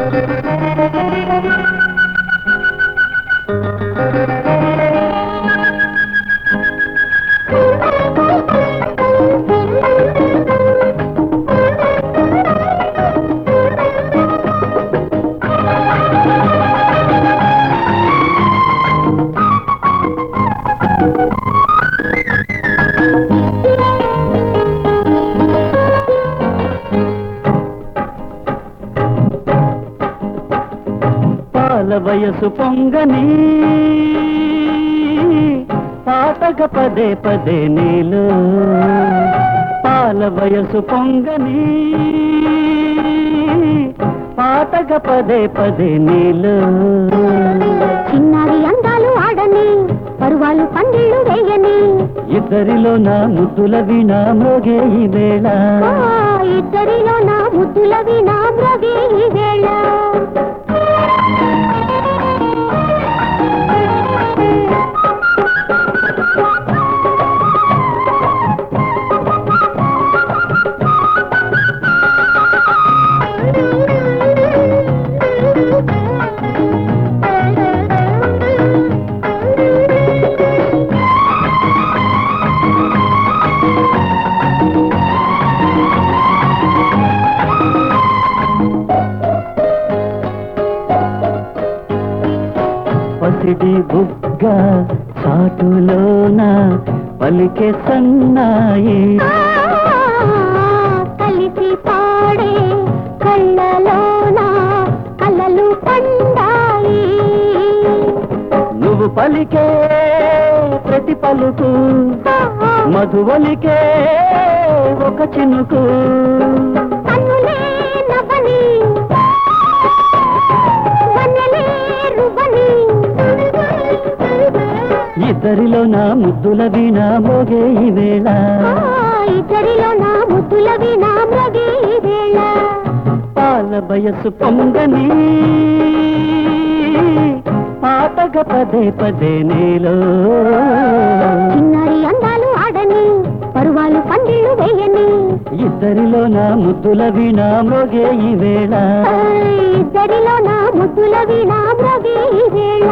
పాల వయసు పొంగని పాతగ పదే పదే నీలు పాల వయసు పొంగని పాతగ పదే పదే నీలు చిన్నారి అందాలు ఆడని పరువాలు పందిళ్ళు వేయని ఇద్దరిలో నా ముద్దుల వినా మోగే ఈ వేళ ఆ, ఇద్దరిలో నా ముద్దుల వినా మ్రగే ఈ వేళ పసిడి బుగ్గ చాటులోన పలికే సన్నాయి ఆ, కలిసి పాడే కళ్ళలోన కలలు పండాయి నువ్వు పలికే ప్రతి పలుకు ఆ, మధువలికే ఒక చినుకు కన్నులే నవ్వని వన్నెలే రువ్వని ఇద్దరిలో నా ముద్దుల వీణా మోగే ఈ వేళ ఆ, ఇద్దరిలో నా ముద్దుల వినా మ్రగే ఈ వేళ పాల వయసు పొంగని పాతగ పదే పదే నీలో చిన్నారి అందాలు ఆడని పరువాలు పందిళ్ళు వేయని ఇద్దరిలో నా ముద్దుల వీణా మోగే ఈ వేళ ఆ, ఇద్దరిలో నా ముద్దుల వినా మ్రగే ఈ వేళ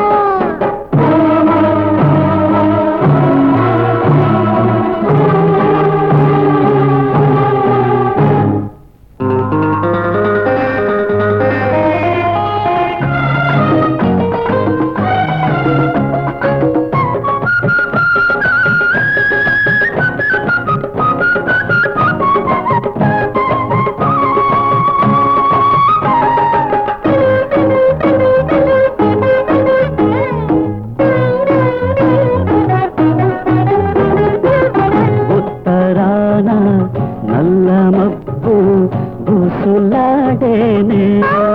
ఉత్తరాన నల్ల మబ్బు బుసులాడేనే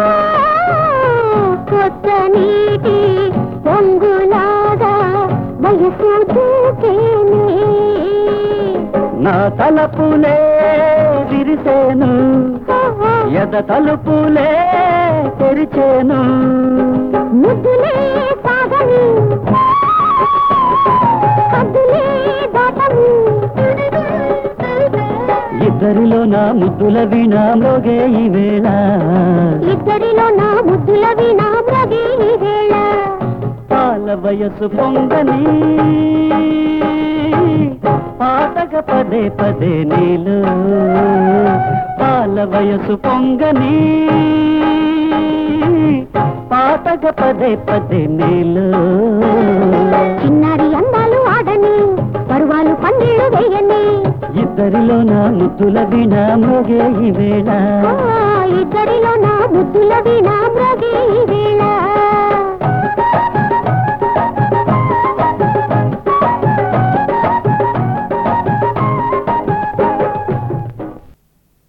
కొత్త నీటి పొంగులాగా వయసు దూకేనే నా తలపులే విరిసేను ఎద తలుపులే తెరిచేను ముద్దులే సాగని కద్దులే దాటము ఇద్దరిలో నా ముద్దుల వీణా మోగే ఈ వేళ ఇద్దరిలో నా ముద్దుల వినా మ్రగే ఈ వేళ పాల వయసు పొంగని పాతగ పదే పదే నీలు పాల వయసు పొంగని పాతగ పదే పదే నీలు చిన్నారి అందాలు ఆడని పరువాలు పందిళ్ళు వేయని ఇద్దరిలో నా ముద్దుల వీణా మోగే ఈ వేళ ఆ, ఇద్దరిలో నా ముద్దుల వినా మ్రగే ఈ వేళ